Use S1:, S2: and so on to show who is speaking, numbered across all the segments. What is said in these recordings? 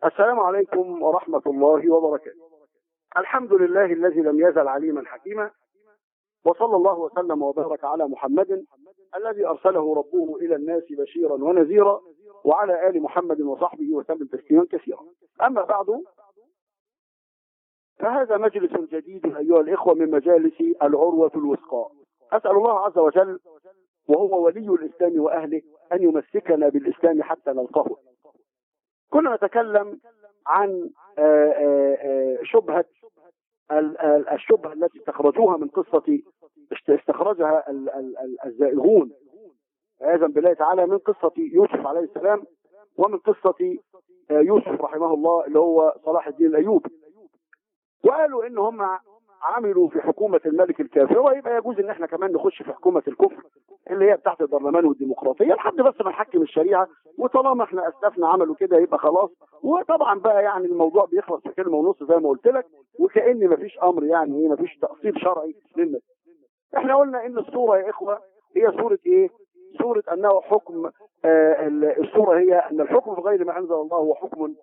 S1: السلام عليكم ورحمة الله وبركاته الحمد لله الذي لم يزل عليما حكيما وصلى الله وسلم وبارك على محمد الذي أرسله ربه إلى الناس بشيرا ونذيرا وعلى آل محمد وصحبه وسلم تسليما كثيرا أما بعد فهذا مجلس جديد أيها الإخوة من مجالس العروة الوثقى أسأل الله عز وجل وهو ولي الإسلام وأهله أن يمسكنا بالإسلام حتى نلقاه كنا نتكلم عن آه، آه، آه، شبهة ال- ال- الشبهة التي استخرجوها من قصة است- استخرجها ال- ال- ال- الزائغون عياذا بالله تعالى من قصة يوسف عليه السلام ومن قصة آه، يوسف رحمه الله اللي هو صلاح الدين الأيوبي وقالوا ان هم عملوا في حكومة الملك الكافر ويبقى يجوز ان احنا كمان نخش في حكومة الكفر اللي هي بتاعت البرلمان والديمقراطية لحد بس ما نحكم الشريعة وطالما احنا اسلافنا عملوا كده يبقى خلاص وطبعا بقى يعني الموضوع بيخلص في كلمة ونص زي ما قلت لك وكأن مفيش امر يعني ايه مفيش تأصيل شرعي للناس احنا قلنا ان الصورة يا اخوة هي صورة ايه صورة انه حكم آه ال- الصورة هي ان الحكم بغير ما انزل الله هو حكم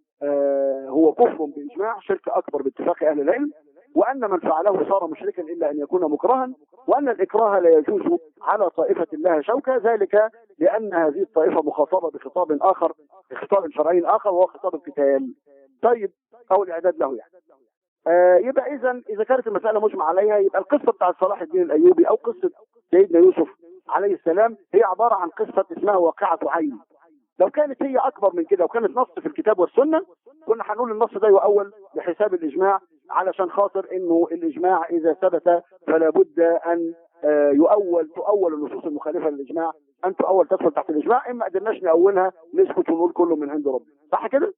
S1: آه هو كفر باجماع شرك اكبر باتفاق اهل العلم وان من فعله صار مشركا الا ان يكون مكرها وان الاكراه لا يجوز على طائفه لها شوكه ذلك لان هذه الطائفه مخاطبه بخطاب اخر بخطاب شرعي اخر وهو خطاب القتال طيب او الاعداد له يعني آه يبقى اذا اذا كانت المساله مجمع عليها يبقى القصه بتاعت صلاح الدين الايوبي او قصه سيدنا يوسف عليه السلام هي عباره عن قصه اسمها واقعه عين لو كانت هي اكبر من كده وكانت نص في الكتاب والسنه كنا هنقول النص ده يؤول بحساب الاجماع علشان خاطر انه الاجماع اذا ثبت فلا بد ان آه، يؤول تؤول النصوص المخالفه للاجماع ان تؤول تدخل تحت الاجماع اما قدرناش نأولها نسكت ونقول كله من عند ربنا صح كده؟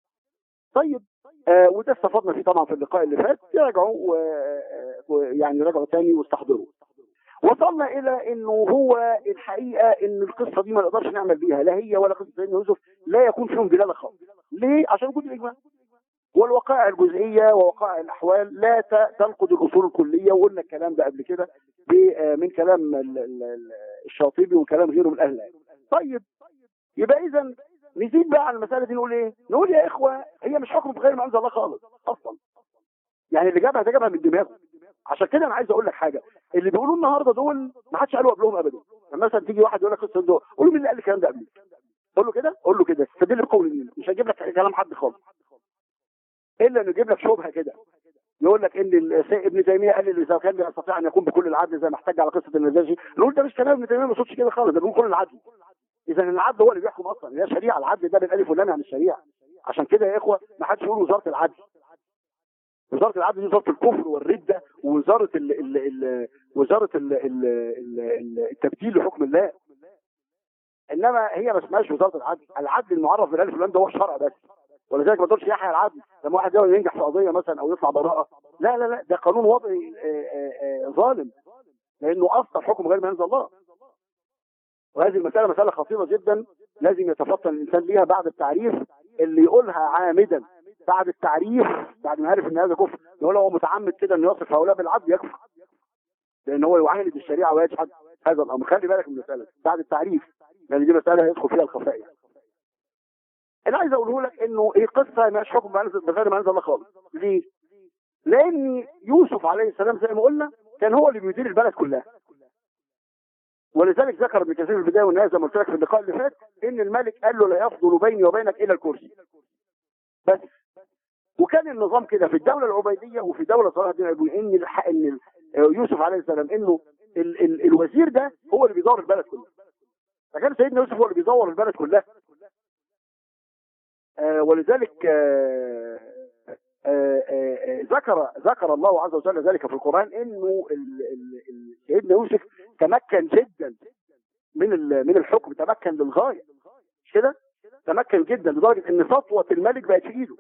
S1: طيب آه وده استفدنا فيه طبعا في اللقاء اللي فات يراجعوا و- ويعني راجعوا تاني واستحضروا وصلنا الى انه هو الحقيقه ان القصه دي ما نقدرش نعمل بيها لا هي ولا قصه سيدنا يوسف لا يكون فيهم دلاله خالص ليه عشان وجود الاجماع والوقائع الجزئيه ووقائع الاحوال لا ت- تنقض الاصول الكليه وقلنا الكلام ده قبل كده ب- آه، من كلام ال- ال- ال- الشاطبي وكلام غيره من اهل العلم طيب يبقى اذا نزيد بقى على المساله دي نقول ايه نقول يا اخوه هي مش حكم بغير ما انزل الله خالص اصلا يعني اللي جابها ده جابها من دماغه عشان كده انا عايز اقول لك حاجه اللي بيقولوا النهارده دول ما حدش قالوا قبلهم ابدا لما مثلا تيجي واحد يقول لك قصه دول قول له مين اللي قال الكلام ده قبلك قول له كده قول له كده استدل بقول مين مش هجيب لك كلام حد خالص الا انه يجيب لك شبهه كده يقول لك ان ال- سي- ابن تيميه قال اللي اذا كان يستطيع ان يكون بكل العدل زي ما احتج على قصه النجاشي نقول ده مش كلام ابن تيميه ما يقصدش كده خالص ده بيقول كل العدل اذا العدل هو اللي بيحكم اصلا هي شريعه العدل ده بالالف واللام عن الشريعه عشان كده يا اخوه ما حدش يقول وزاره العدل وزاره العدل دي وزاره الكفر والرده ووزاره ال ال ال وزاره ال ال ال ال التبديل لحكم الله انما هي ما اسمهاش وزاره العدل العدل المعرف بالالف واللام ده هو الشرع بس ولذلك ما تقولش يحيى العدل لما واحد يقدر ينجح في قضيه مثلا او يطلع براءه لا لا لا ده قانون وضعي آه، آه، آه، ظالم لانه اصدر حكم غير ما انزل الله وهذه المساله مساله خطيره جدا لازم يتفطن الانسان ليها بعد التعريف اللي يقولها عامدا بعد التعريف بعد ما عرف ان هذا كفر يقول هو متعمد كده انه يصف هؤلاء بالعدل يكفر لان هو يعاند الشريعه ويجحد هذا الامر خلي بالك من المساله بعد التعريف لان دي مساله يدخل فيها الخفاء يعني. اللي عايز اقوله لك انه ايه قصه مش حكم بأنزل- بغير ما انزل الله خالص ليه؟ لان يوسف عليه السلام زي ما قلنا كان هو اللي بيدير البلد كلها ولذلك ذكر ابن كثير في البدايه والنهايه زي ما قلت لك في اللقاء اللي فات ان الملك قال له لا يفضل بيني وبينك الا الكرسي بس وكان النظام كده في الدوله العبيديه وفي دوله صلاح الدين الايوبي ان الح- ان ال- يوسف عليه السلام انه ال ال الوزير ده هو اللي بيدور البلد كلها فكان سيدنا يوسف هو اللي بيدور البلد كلها آه ولذلك آه آه آه آه، ذكر ذكر الله عز وجل ذلك في القرآن انه ال- ال- ال- سيدنا يوسف تمكن جدا من ال- من الحكم تمكن للغايه مش كده؟ تمكن جدا لدرجه ان سطوه الملك بقت في ايده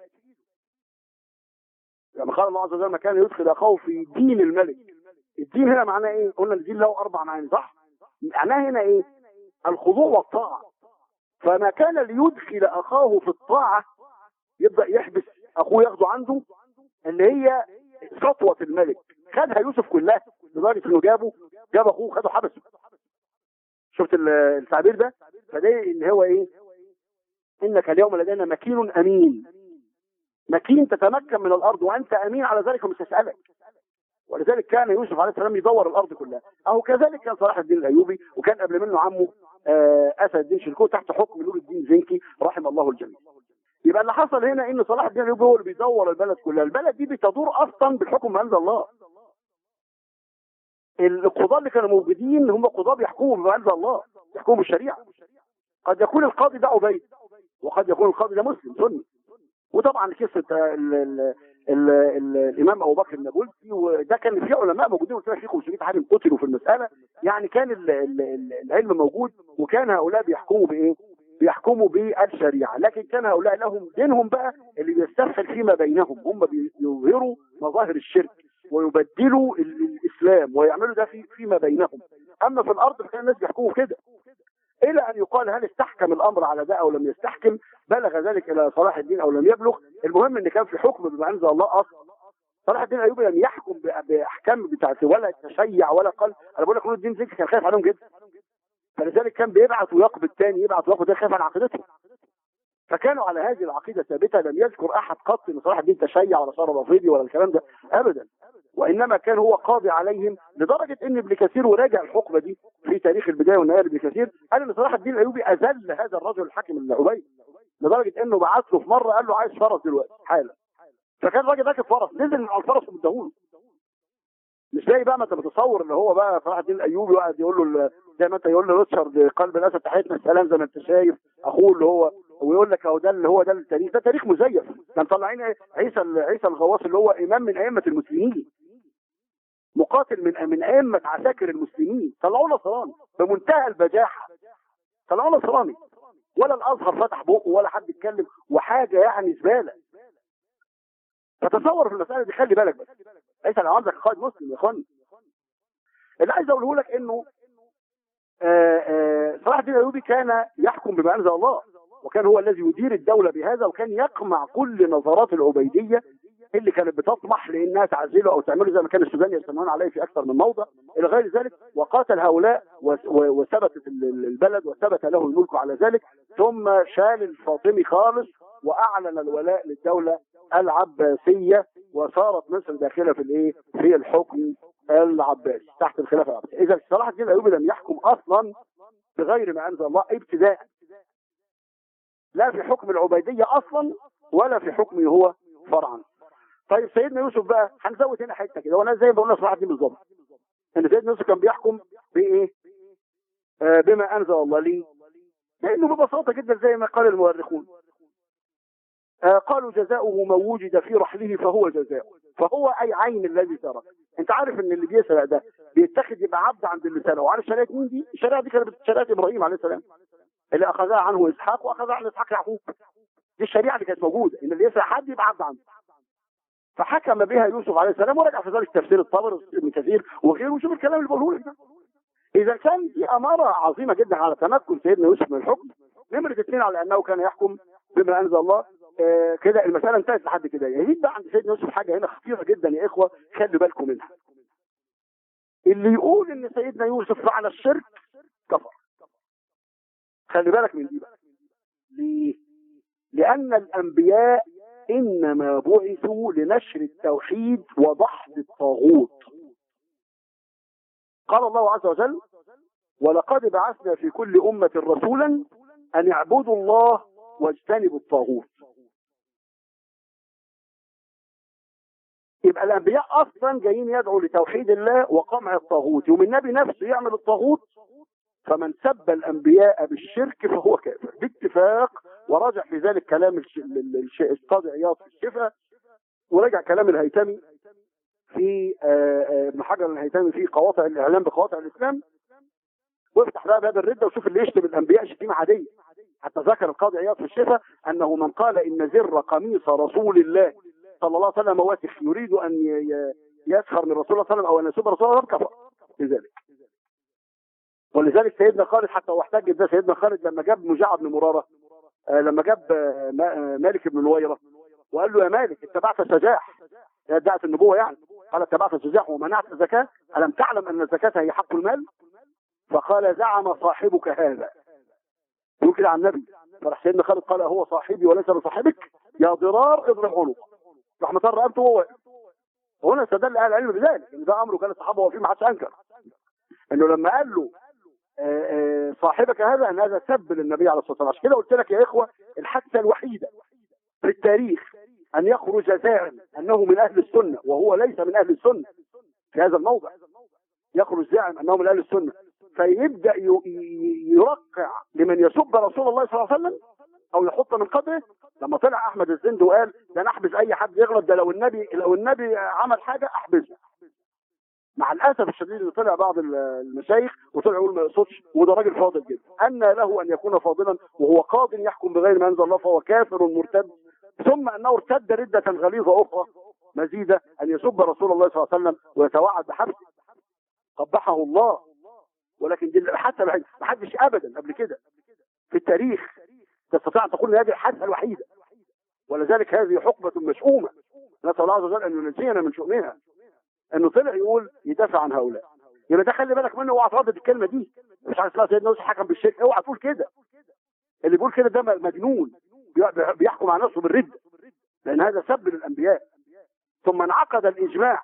S1: لما قال الله عز وجل ما كان يدخل اخاه في دين الملك الدين هنا معناه ايه؟ قلنا الدين له اربع معاني صح؟ معناه هنا ايه؟ الخضوع والطاعه فما كان ليدخل اخاه في الطاعه يبدا يحبس اخوه ياخده عنده اللي هي سطوه الملك خدها يوسف كلها لدرجه انه جابه جاب اخوه خده حبسه شفت ال- التعبير ده فده اللي هو ايه انك اليوم لدينا مكين امين مكين تتمكن من الارض وانت امين على ذلك ومش هسالك ولذلك كان يوسف عليه السلام يدور الارض كلها اهو كذلك كان صلاح الدين الايوبي وكان قبل منه عمه آه، اسد الدين شلكو تحت حكم نور الدين زنكي رحم الله الجميع يبقى اللي حصل هنا ان صلاح الدين الايوبي هو اللي بيدور البلد كلها البلد دي بتدور اصلا بالحكم من عند الله القضاة اللي كانوا موجودين هم قضاة بيحكموا بما انزل الله يحكموا بالشريعه قد يكون القاضي ده عبيد وقد يكون القاضي ده مسلم سني وطبعا قصه ال- ال- ال- ال- الامام ابو بكر النابلسي وده كان في علماء موجودين قلت لك في 500 عالم قتلوا في المساله يعني كان ال- ال- ال- العلم موجود وكان هؤلاء بيحكموا بايه؟ بيحكموا بالشريعه لكن كان هؤلاء لهم دينهم بقى اللي بيستفحل فيما بينهم هم بيظهروا مظاهر الشرك ويبدلوا ال- الاسلام ويعملوا ده في فيما بينهم اما في الارض فكان الناس بيحكموا كده الى ان يقال هل استحكم الامر على ده او لم يستحكم بلغ ذلك الى صلاح الدين او لم يبلغ المهم ان كان في حكم بما انزل الله اصلا صلاح الدين الايوبي لم يحكم ب- باحكام بتاعته ولا تشيع ولا قال انا بقول لك نور الدين زنكي كان خايف عليهم جدا فلذلك كان بيبعت ويقبض الثاني يبعت وياخد ده خايف على عقيدته فكانوا على هذه العقيده الثابته لم يذكر احد قط ان صلاح الدين تشيع ولا صار رافضي ولا الكلام ده ابدا وانما كان هو قاضي عليهم لدرجه ان ابن كثير وراجع الحقبه دي في تاريخ البدايه والنهايه لابن كثير قال ان صلاح الدين الايوبي اذل هذا الرجل الحاكم العبيد لدرجه انه بعت له في مره قال له عايز فرس دلوقتي حالا فكان الراجل راكب فرس نزل من على الفرس ومديهوله مش زي بقى ما انت بتصور ان هو بقى صلاح الدين الايوبي وقعد يقول له ال- زي ما انت يقول له ريتشارد قلب الاسد تحيتنا السلام زي ما انت شايف اخوه اللي هو ويقول لك اهو ده اللي هو ده التاريخ ده تاريخ مزيف ده مطلعين عيسى عيسى الغواص اللي هو امام من ائمه المسلمين مقاتل من من ائمه عساكر المسلمين طلعوا نصراني بمنتهى البجاحه طلعوا نصراني ولا الازهر فتح بقه ولا حد اتكلم وحاجه يعني زباله فتصور في المساله دي خلي بالك بس ليس لو عندك قائد مسلم يا اخواني اللي عايز اقوله لك انه آه، آه، صلاح الدين الايوبي كان يحكم بما انزل الله وكان هو الذي يدير الدوله بهذا وكان يقمع كل نظرات العبيديه اللي كانت بتطمح لانها تعزله او تعمله زي ما كان السودان يجتمعون عليه في اكثر من موضع الى غير ذلك وقاتل هؤلاء وس- و- وثبتت ال- ال- البلد وثبت له الملك على ذلك ثم شال الفاطمي خالص واعلن الولاء للدوله العباسيه وصارت مصر داخله في الايه؟ في الحكم العباسي تحت الخلافه العباسيه، اذا صلاح الدين الايوبي لم يحكم اصلا بغير ما انزل الله ابتداء لا في حكم العبيديه اصلا ولا في حكمه هو فرعا. طيب سيدنا يوسف بقى هنزود هنا حته كده وانا زي ما قلنا صلاح الدين بالظبط. ان سيدنا يوسف كان بيحكم بايه؟ آه بما انزل الله ليه؟ لانه ببساطه جدا زي ما قال المؤرخون آه قالوا جزاؤه من وجد في رحله فهو جزاؤه فهو اي عين الذي ترك انت عارف ان اللي بيسرق ده بيتخذ يبقى عبد عند اللي سرقه وعارف شريعه مين دي؟ الشريعه دي كانت شريعه ابراهيم عليه السلام اللي اخذها عنه اسحاق واخذها عن اسحاق يعقوب دي الشريعه اللي كانت موجوده ان اللي يسرق حد يبقى عبد عنده فحكم بها يوسف عليه السلام ورجع في ذلك تفسير الطبر ابن كثير وغيره وشوف الكلام اللي بقوله لك ده اذا كان دي اماره عظيمه جدا على تمكن سيدنا يوسف من الحكم نمره اثنين على انه كان يحكم بما انزل الله آه كده المساله انتهت لحد كده يزيد بقى عند سيدنا يوسف حاجه هنا خطيره جدا يا اخوه خلي بالكم منها اللي يقول ان سيدنا يوسف فعل الشرك كفر خلي بالك من دي بقى ليه؟ لان الانبياء انما بعثوا لنشر التوحيد وضحض الطاغوت قال الله عز وجل ولقد بعثنا في كل أمة رسولا أن اعبدوا الله واجتنبوا الطاغوت يبقى الأنبياء أصلا جايين يدعوا لتوحيد الله وقمع الطاغوت يوم النبي نفسه يعمل الطاغوت فمن سب الأنبياء بالشرك فهو كافر باتفاق وراجع في ذلك كلام الش- ال- الش- القاضي عياض في الشفاء ورجع كلام الهيثمي في آه، آه، ابن حجر الهيثمي في قواطع الاعلام بقواطع الاسلام وافتح بقى باب الرده وشوف اللي يشتم الانبياء شتيمه عاديه حتى ذكر القاضي عياض في الشفاء انه من قال ان زر قميص رسول الله صلى الله عليه وسلم واسخ يريد ان ي- ي- يسخر من رسول الله صلى الله عليه وسلم او ان يسب رسول الله كفر بذلك ولذلك سيدنا خالد حتى هو احتج ده سيدنا خالد لما جاب مجاع بن مراره آه، لما جاب آه، ما- آه، مالك بن نويره وقال له يا مالك اتبعت سجاح هي ادعت النبوه يعني قال اتبعت سجاح ومنعت الزكاه الم تعلم ان الزكاه هي حق المال فقال زعم صاحبك هذا يقول كده عن النبي فراح سيدنا خالد قال هو صاحبي وليس بصاحبك يا ضرار اضرب عنق راح مطر رقبته وهو واقف هنا استدل اهل العلم بذلك ان ده امره كان الصحابه واقفين ما حدش انكر انه لما قال له آه، آه، صاحبك هذا ان هذا سب للنبي عليه الصلاه والسلام عشان كده قلت لك يا اخوه الحادثه الوحيده في التاريخ ان يخرج زاعم انه من اهل السنه وهو ليس من اهل السنه في هذا الموضع يخرج زاعم انه من اهل السنه فيبدا ي- ي- يرقع لمن يسب رسول الله صلى الله عليه وسلم او يحط من قدره لما طلع احمد الزند وقال ده انا احبس اي حد يغلط ده لو النبي لو النبي عمل حاجه احبسه مع الاسف الشديد ان طلع بعض ال- المشايخ وطلع يقول ما يقصدش وده راجل فاضل جدا ان له ان يكون فاضلا وهو قاض يحكم بغير ما انزل الله فهو كافر مرتد ثم انه ارتد رده غليظه اخرى مزيده ان يسب رسول الله صلى الله عليه وسلم ويتوعد بحبسه قبحه الله ولكن دي حتى ما حدش ابدا قبل كده في التاريخ تستطيع ان تقول ان هذه الحادثه الوحيده ولذلك هذه حقبه مشؤومه نسال الله عز وجل ان ينجينا من شؤمها انه طلع يقول يدافع عن هؤلاء يبقى ده خلي بالك منه اوعى تردد الكلمه دي مش عارف اسمها سيدنا يوسف حكم بالشرك اوعى تقول كده اللي بيقول كده ده مجنون بي- بيحكم على نفسه بالرد لان هذا سب للانبياء ثم انعقد الاجماع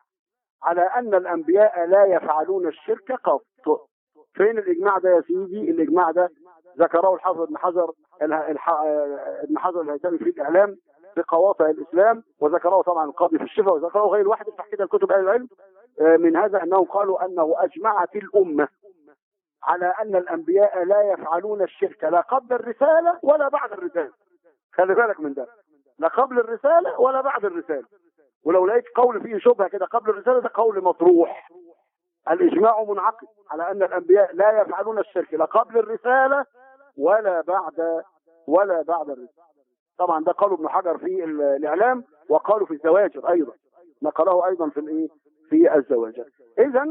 S1: على ان الانبياء لا يفعلون الشرك قط فين الاجماع ده يا سيدي الاجماع ده ذكره الحافظ ابن حجر اله- الح- آه، ابن حجر الهيثمي في الاعلام بقواطع الاسلام وذكره طبعا القاضي في الشفاء وذكره غير واحد في كده الكتب اهل العلم آه، من هذا انهم قالوا انه اجمعت الامه على ان الانبياء لا يفعلون الشرك لا قبل الرساله ولا بعد الرساله خلي بالك من ده لا قبل الرساله ولا بعد الرساله ولو لقيت قول فيه شبهه كده قبل الرساله ده قول مطروح الاجماع منعقد على ان الانبياء لا يفعلون الشرك لا قبل الرساله ولا بعد ولا بعد الرساله طبعا ده قالوا ابن حجر في ال- الاعلام وقالوا في الزواجر ايضا نقله ايضا في الايه في الزواجر اذا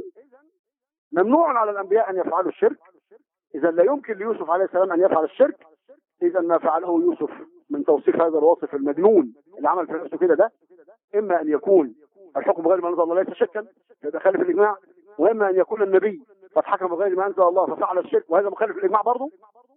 S1: ممنوع على الانبياء ان يفعلوا الشرك اذا لا يمكن ليوسف عليه السلام ان يفعل الشرك اذا ما فعله يوسف من توصيف هذا الواصف المجنون اللي عمل في نفسه كده ده اما ان يكون الحكم بغير ما انزل الله ليس شركا يبقى خالف الاجماع واما ان يكون النبي قد حكم بغير ما انزل الله ففعل الشرك وهذا مخالف الاجماع برضه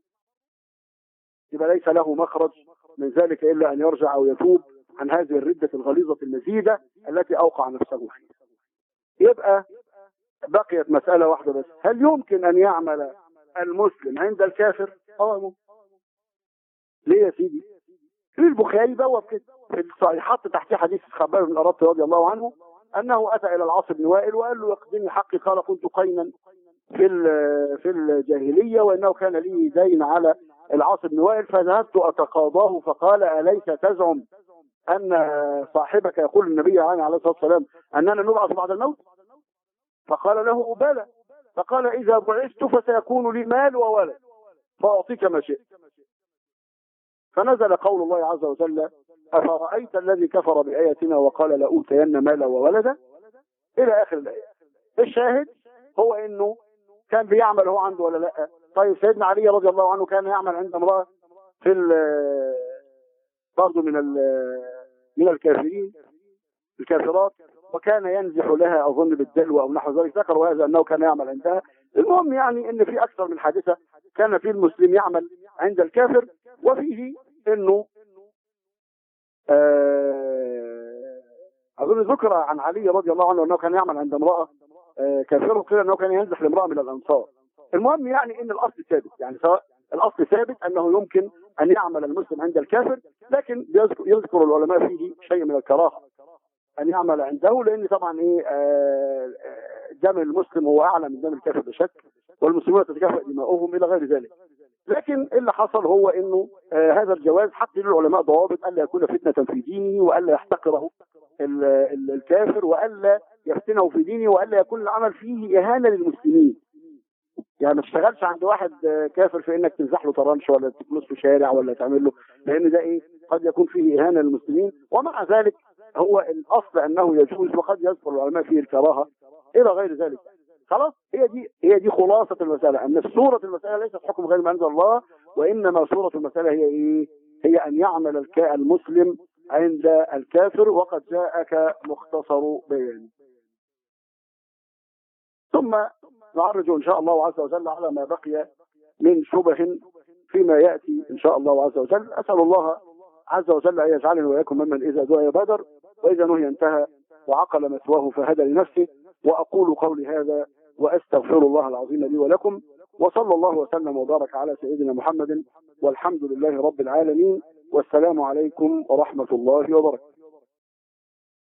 S1: يبقى ليس له مخرج من ذلك الا ان يرجع او يتوب عن هذه الرده الغليظه المزيده التي اوقع نفسه فيها. يبقى بقيت مساله واحده بس، هل يمكن ان يعمل المسلم عند الكافر؟ اه ممكن. ليه يا سيدي؟ في البخاري بواب كده في الصحيح حط تحتيه حديث خباب بن أرط رضي الله عنه انه اتى الى العاص بن وائل وقال له اقدمي حقي قال كنت قينا في ال- في الجاهليه وانه كان لي دين على العاص بن وائل فذهبت اتقاضاه فقال اليس تزعم ان صاحبك يقول النبي عليه الصلاه والسلام اننا نبعث بعد الموت فقال له بلى فقال اذا بعثت فسيكون لي مال وولد فاعطيك ما شئت فنزل قول الله عز وجل أفرأيت الذي كفر بآياتنا وقال لأوتين مالا وولدا إلى آخر الآية الشاهد هو إنه كان بيعمل هو عنده ولا لا طيب سيدنا علي رضي الله عنه كان يعمل عند امرأة في ال- برضه من ال- من الكافرين الكافرات وكان ينزح لها أظن بالدلو أو نحو ذلك ذكروا هذا أنه كان يعمل عندها المهم يعني ان في اكثر من حادثه كان في المسلم يعمل عند الكافر وفيه انه آه، اظن ذكر عن علي رضي الله عنه انه كان يعمل عند امراه آه، كافره قيل انه كان ينزح لامراه من الانصار المهم يعني ان الاصل ثابت يعني سواء الاصل ثابت انه يمكن ان يعمل المسلم عند الكافر لكن يذكر, يذكر العلماء فيه شيء من الكراهه ان يعمل عنده لان طبعا ايه آه، آه، دم المسلم هو اعلى من دم الكافر بشك والمسلمون تتكافئ دماؤهم الى غير ذلك لكن اللي حصل هو انه آه هذا الجواز حط للعلماء ضوابط الا يكون فتنه في دينه والا يحتقره ال- ال- الكافر والا يفتنه في دينه والا يكون العمل فيه اهانه للمسلمين يعني ما تشتغلش عند واحد آه، كافر في انك تنزح له طرنش ولا تكنس له شارع ولا تعمل له لان ده ايه قد يكون فيه اهانه للمسلمين ومع ذلك هو الاصل انه يجوز وقد يذكر العلماء فيه الكراهه الى غير ذلك خلاص هي دي هي دي خلاصه المساله ان صوره المساله ليست حكم غير ما انزل الله وانما صوره المساله هي ايه؟ هي ان يعمل الك- المسلم عند الكافر وقد جاءك مختصر بيان ثم نعرج ان شاء الله عز وجل على ما بقي من شبه فيما يأتي إن شاء الله عز وجل أسأل الله عز وجل أن يجعلني وإياكم ممن إذا دعي بادر وإذا نهي انتهى وعقل مثواه فهدى لنفسه وأقول قولي هذا وأستغفر الله العظيم لي ولكم وصلى الله وسلم وبارك على سيدنا محمد والحمد لله رب العالمين والسلام عليكم ورحمة الله وبركاته